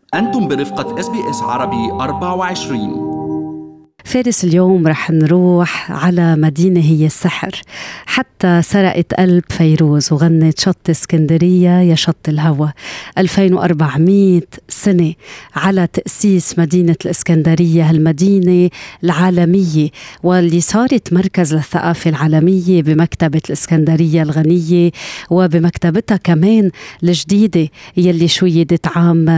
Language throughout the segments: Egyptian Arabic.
أنتم برفقة اس بي اس عربي 24 فارس اليوم رح نروح على مدينة هي السحر حتى سرقت قلب فيروز وغنت شط اسكندرية يا شط الهوى 2400 سنة على تأسيس مدينة الإسكندرية هالمدينة العالمية واللي صارت مركز للثقافة العالمية بمكتبة الإسكندرية الغنية وبمكتبتها كمان الجديدة يلي شويدت عام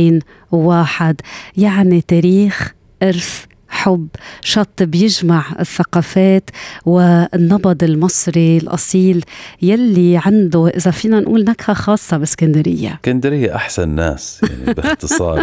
2001 يعني تاريخ إرث حب شط بيجمع الثقافات والنبض المصري الأصيل يلي عنده إذا فينا نقول نكهة خاصة باسكندرية اسكندرية أحسن ناس يعني باختصار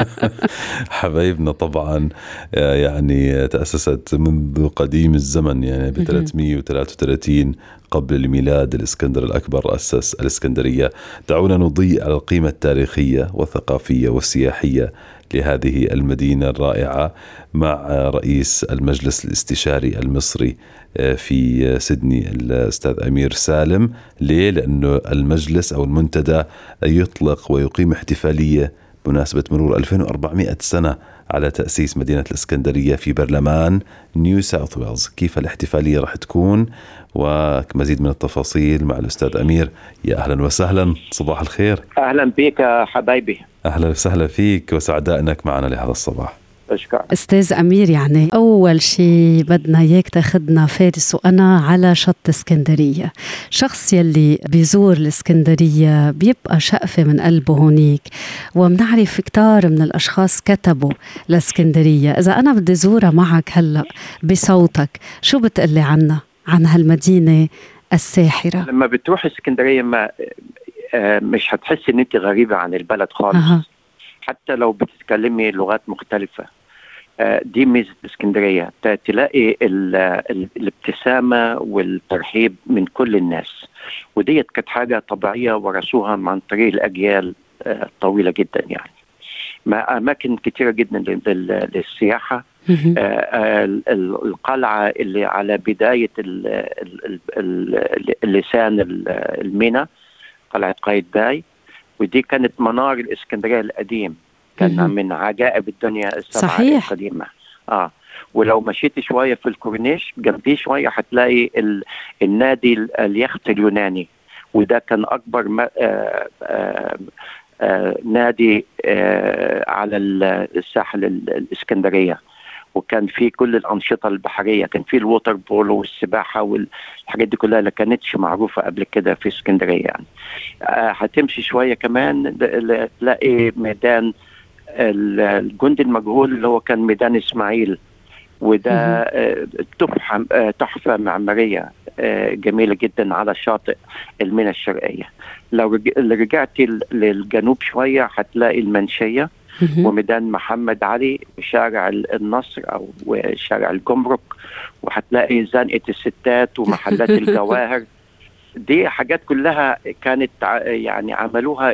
حبايبنا طبعا يعني تأسست منذ قديم الزمن يعني ب 333 قبل الميلاد الاسكندر الأكبر أسس الإسكندرية دعونا نضيء على القيمة التاريخية والثقافية والسياحية لهذه المدينة الرائعة مع رئيس المجلس الاستشاري المصري آه، في سيدني الأستاذ أمير سالم ليه؟ لأنه المجلس أو المنتدى يطلق ويقيم احتفالية بمناسبة مرور 2400 سنة على تأسيس مدينة الإسكندرية في برلمان نيو ساوث ويلز كيف الاحتفالية راح تكون ومزيد من التفاصيل مع الأستاذ أمير يا أهلا وسهلا صباح الخير أهلا بك حبايبي أهلا وسهلا فيك وسعداء أنك معنا لهذا الصباح أشكر. استاذ امير يعني اول شيء بدنا اياك تاخذنا فارس وانا على شط اسكندريه شخص يلي بيزور الاسكندريه بيبقى شقفه من قلبه هونيك وبنعرف كتار من الاشخاص كتبوا لاسكندريه اذا انا بدي زورها معك هلا بصوتك شو بتقلي عنها عن هالمدينه الساحره لما بتروح اسكندريه ما آه، مش هتحسي ان انت غريبه عن البلد خالص أه. حتى لو بتتكلمي لغات مختلفه آه، دي ميزه اسكندريه تلاقي الابتسامه والترحيب من كل الناس وديت كانت حاجه طبيعيه ورثوها عن طريق الاجيال آه، طويله جدا يعني ما اماكن كثيره جدا للسياحه آه، القلعه اللي على بدايه اللسان المينا قلعه قايتباي ودي كانت منار الاسكندريه القديم كان من عجائب الدنيا السبعه صحيح. القديمه اه ولو مشيت شويه في الكورنيش جنبيه شويه هتلاقي ال... النادي اليخت اليوناني وده كان اكبر ما آه آه آه نادي آه على الساحل الاسكندريه وكان في كل الانشطه البحريه كان في الووتر بولو والسباحه والحاجات دي كلها اللي كانتش معروفه قبل كده في اسكندريه يعني آه هتمشي شويه كمان تلاقي ميدان الجندي المجهول اللي هو كان ميدان اسماعيل وده آه، تحفه آه، تحفه معماريه آه، جميله جدا على شاطئ المينا الشرقيه لو رجعتي للجنوب شويه هتلاقي المنشيه وميدان محمد علي وشارع النصر او شارع الجمرك وهتلاقي زنقه الستات ومحلات الجواهر دي حاجات كلها كانت يعني عملوها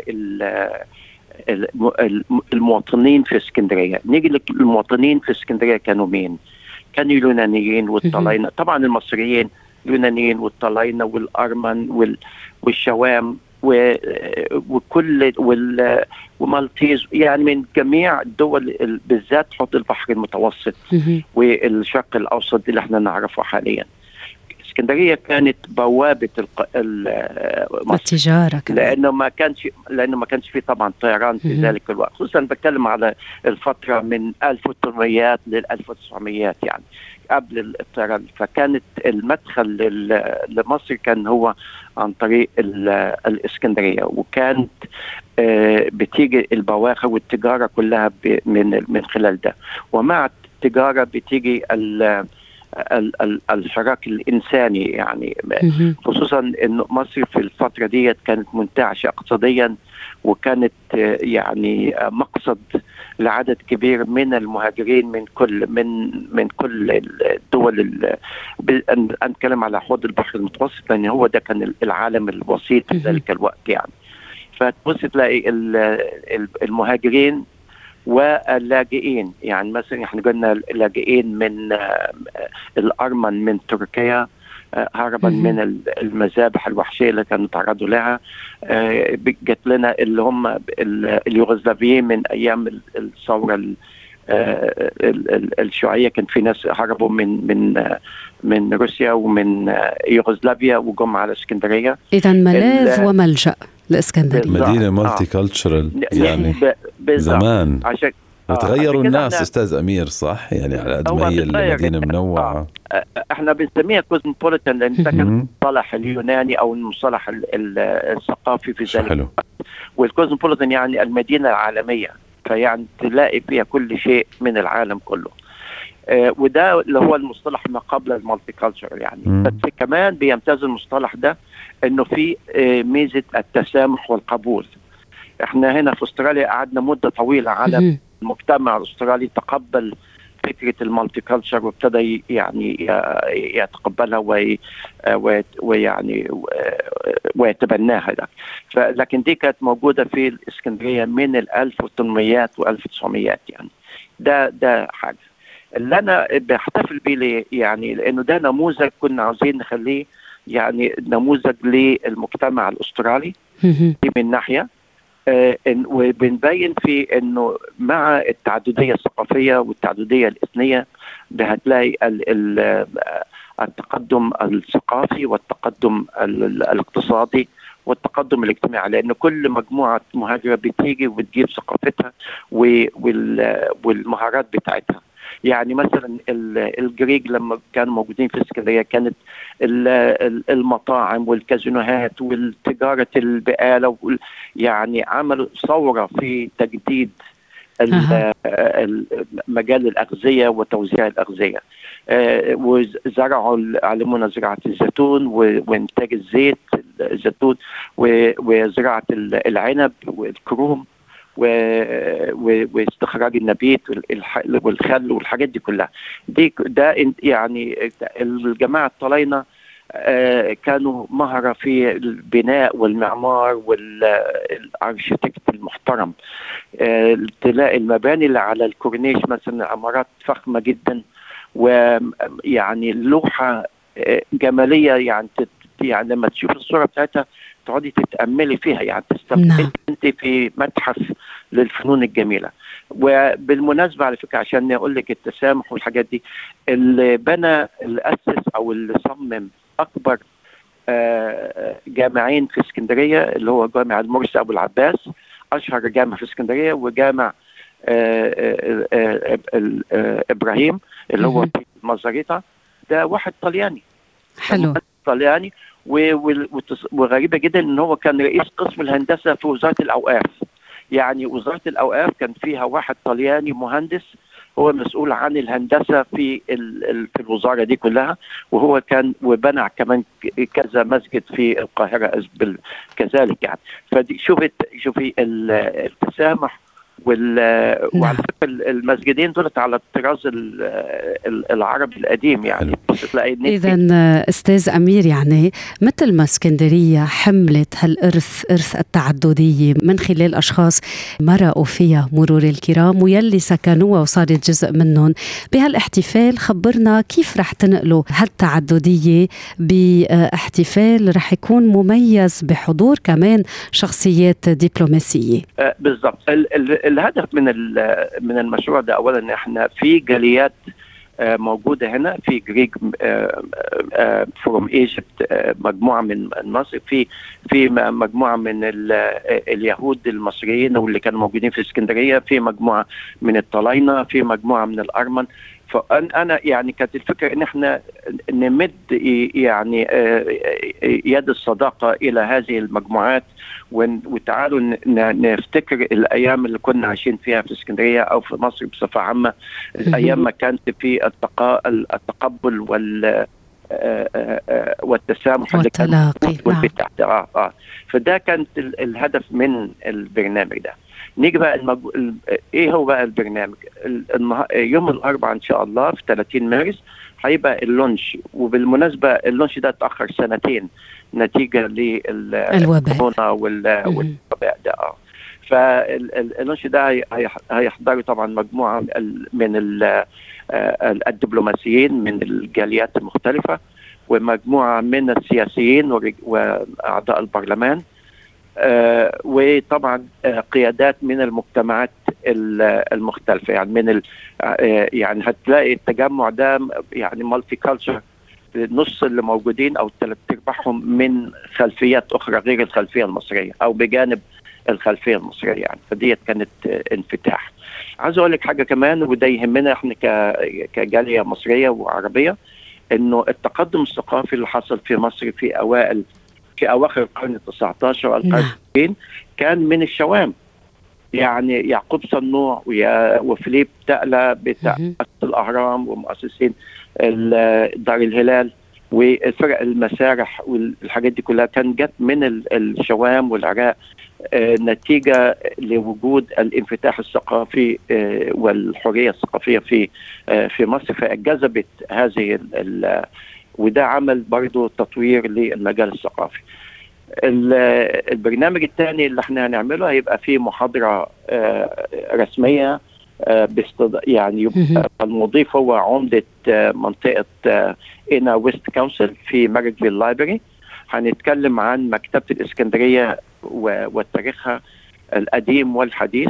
المواطنين في اسكندريه نيجي للمواطنين في اسكندريه كانوا مين كانوا اليونانيين والطلاينه طبعا المصريين اليونانيين والطلاينه والارمن والشوام وكل ومالتيز يعني من جميع الدول بالذات حوض البحر المتوسط والشرق الاوسط اللي احنا نعرفه حاليا اسكندريه كانت بوابه الق... التجاره كمان لانه ما كانش لانه ما كانش في طبعا طيران في ذلك الوقت خصوصا بتكلم على الفتره من 1800 لل 1900 يعني قبل الطيران فكانت المدخل لمصر كان هو عن طريق الاسكندريه وكانت آه، بتيجي البواخر والتجاره كلها من من خلال ده ومع التجاره بتيجي الحراك الانساني يعني خصوصا ان مصر في الفتره ديت كانت منتعشه اقتصاديا وكانت يعني مقصد لعدد كبير من المهاجرين من كل من من كل الدول نتكلم على حوض البحر المتوسط لان هو ده كان العالم الوسيط في ذلك الوقت يعني فتبص تلاقي المهاجرين واللاجئين يعني مثلا احنا قلنا اللاجئين من الارمن من تركيا هربا من المذابح الوحشيه اللي كانوا تعرضوا لها جت لنا اللي هم اليوغوسلافيين من ايام الثوره الشيوعيه كان في ناس هربوا من من من روسيا ومن يوغوسلافيا وجم على اسكندريه اذا ملاذ وملجا الاسكندريه مدينه مالتي كلتشرال يعني زمان عشان وتغيروا آه الناس استاذ امير صح يعني على قد ما هي المدينه منوعه آه. احنا بنسميها كوزموبوليتان لان ده كان المصطلح اليوناني او المصطلح الثقافي في ذلك حلو والكوزموبوليتان يعني المدينه العالميه فيعني تلاقي فيها كل شيء من العالم كله آه وده اللي هو المصطلح ما قبل المالتي كلتشر يعني م. بس كمان بيمتاز المصطلح ده انه في آه ميزه التسامح والقبول احنا هنا في استراليا قعدنا مده طويله على م. المجتمع الاسترالي تقبل فكره المالتي كلتشر وابتدى يعني يتقبلها ويعني ويتبناها ده لكن دي كانت موجوده في الاسكندريه من ال 1800 و 1900 يعني ده ده حاجه اللي انا بحتفل بيه ليه؟ يعني لانه ده نموذج كنا عاوزين نخليه يعني نموذج للمجتمع الاسترالي دي من ناحيه آه وبنبين في انه مع التعدديه الثقافيه والتعدديه الاثنيه هتلاقي التقدم الثقافي والتقدم الاقتصادي والتقدم الاجتماعي لان كل مجموعه مهاجره بتيجي وبتجيب ثقافتها والمهارات بتاعتها يعني مثلا الجريج لما كانوا موجودين في اسكندريه كانت المطاعم والكازينوهات والتجاره البقاله يعني عملوا ثوره في تجديد مجال الاغذيه وتوزيع الاغذيه وزرعوا علمونا زراعه الزيتون وانتاج الزيت الزيتون وزراعه العنب والكروم و... و... واستخراج النبيت والخل والحاجات دي كلها دي ده يعني الجماعه الطلاينه كانوا مهرة في البناء والمعمار والارشيتكت المحترم تلاقي المباني اللي على الكورنيش مثلا عمارات فخمة جدا ويعني لوحة جمالية يعني يعني لما تشوف الصورة بتاعتها تقعدي تتاملي فيها يعني تستمتعي نعم. انت في متحف للفنون الجميله وبالمناسبه على فكره عشان اقول لك التسامح والحاجات دي اللي بنى اللي اسس او اللي صمم اكبر جامعين في اسكندريه اللي هو جامع المرسي ابو العباس اشهر جامع في اسكندريه وجامع ابراهيم اللي هو في مزاريطه ده واحد طلياني حلو طلياني وغريبه جدا ان هو كان رئيس قسم الهندسه في وزاره الاوقاف يعني وزاره الاوقاف كان فيها واحد طلياني مهندس هو مسؤول عن الهندسه في في الوزاره دي كلها وهو كان وبنى كمان كذا مسجد في القاهره كذلك يعني فدي شوفي شوفي التسامح وال... نعم. وعلى فكره المسجدين دولت على الطراز العربي القديم يعني اذا استاذ امير يعني مثل ما اسكندريه حملت هالارث ارث التعدديه من خلال اشخاص مرقوا فيها مرور الكرام ويلي سكنوها وصارت جزء منهم بهالاحتفال خبرنا كيف رح تنقلوا هالتعدديه باحتفال رح يكون مميز بحضور كمان شخصيات دبلوماسيه آه بالضبط الهدف من من المشروع ده اولا احنا في جاليات موجوده هنا في جريج فروم ايجيبت مجموعه من مصر في في مجموعه من اليهود المصريين واللي كانوا موجودين في اسكندريه في مجموعه من الطلاينه في مجموعه من الارمن فانا يعني كانت الفكره ان احنا نمد يعني يد الصداقه الى هذه المجموعات وتعالوا نفتكر الايام اللي كنا عايشين فيها في اسكندريه او في مصر بصفه عامه الايام ما كانت في التقبل وال والتسامح والتلاقي نعم. آه آه. فده كانت الهدف من البرنامج ده نيجي بقى المجو... ايه هو بقى البرنامج النه... يوم الاربعاء ان شاء الله في 30 مارس هيبقى اللونش وبالمناسبه اللونش ده اتاخر سنتين نتيجه للكورونا والوباء ده اه فاللونش ده هيحضروا طبعا مجموعه من الدبلوماسيين من الجاليات المختلفه ومجموعه من السياسيين واعضاء البرلمان آه وطبعا آه قيادات من المجتمعات المختلفه يعني من ال آه يعني هتلاقي التجمع ده يعني مالتي كلتشر نص اللي موجودين او ثلاث ارباعهم من خلفيات اخرى غير الخلفيه المصريه او بجانب الخلفيه المصريه يعني فديت كانت انفتاح عايز اقول لك حاجه كمان وده يهمنا احنا كجاليه مصريه وعربيه انه التقدم الثقافي اللي حصل في مصر في اوائل في اواخر القرن ال 19 والقرن العشرين كان من الشوام يعني يعقوب صنوع وفليب تقلى بتاع الاهرام ومؤسسين دار الهلال وفرق المسارح والحاجات دي كلها كان جت من الشوام والعراق نتيجه لوجود الانفتاح الثقافي والحريه الثقافيه في في مصر فجذبت هذه وده عمل برضه تطوير للمجال الثقافي. البرنامج الثاني اللي احنا هنعمله هيبقى فيه محاضره رسميه باستض... يعني يبقى المضيف هو عمده منطقه انا ويست كونسل في ماركفيل لايبرري هنتكلم عن مكتبه الاسكندريه وتاريخها القديم والحديث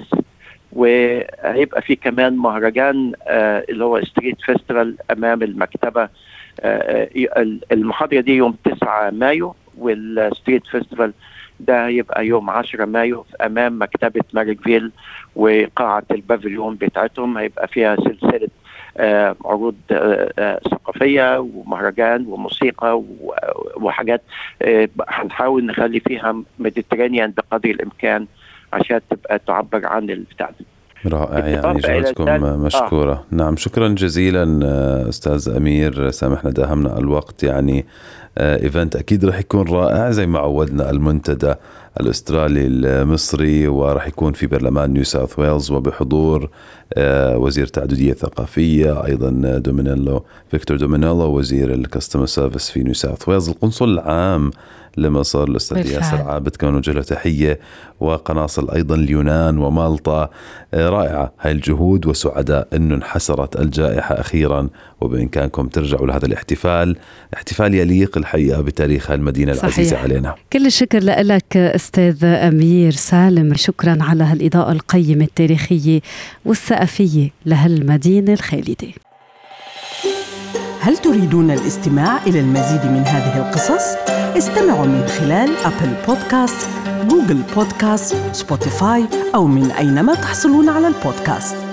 وهيبقى في كمان مهرجان اللي هو ستريت فيستيفال امام المكتبه المحاضره دي يوم 9 مايو والستريت فيستيفال ده هيبقى يوم 10 مايو امام مكتبه ماركفيل وقاعه البافليون بتاعتهم هيبقى فيها سلسله آه عروض آه آه ثقافيه ومهرجان وموسيقى وحاجات هنحاول نخلي فيها ميديترينيان بقدر الامكان عشان تبقى تعبر عن البتاع ده رائع يعني جهودكم مشكورة آه. نعم شكرا جزيلا أستاذ أمير سامحنا داهمنا الوقت يعني ايفنت اكيد راح يكون رائع زي ما عودنا المنتدى الاسترالي المصري وراح يكون في برلمان نيو ساوث ويلز وبحضور وزير التعدديه الثقافيه ايضا دومينيلو فيكتور دومينيلو وزير الكاستمر سيرفيس في نيو ساوث ويلز القنصل العام لمصر الاستاذ ياسر عابد كمان وجه له تحيه وقناصل ايضا اليونان ومالطا رائعه هاي الجهود وسعداء انه انحسرت الجائحه اخيرا وبامكانكم ترجعوا لهذا الاحتفال احتفال يليق الحقيقه بتاريخ المدينه صحيح. العزيزه علينا كل الشكر لك استاذ امير سالم شكرا على هالاضاءه القيمه التاريخيه والثقافيه لهالمدينه الخالده هل تريدون الاستماع إلى المزيد من هذه القصص؟ استمعوا من خلال أبل بودكاست، جوجل بودكاست، سبوتيفاي أو من أينما تحصلون على البودكاست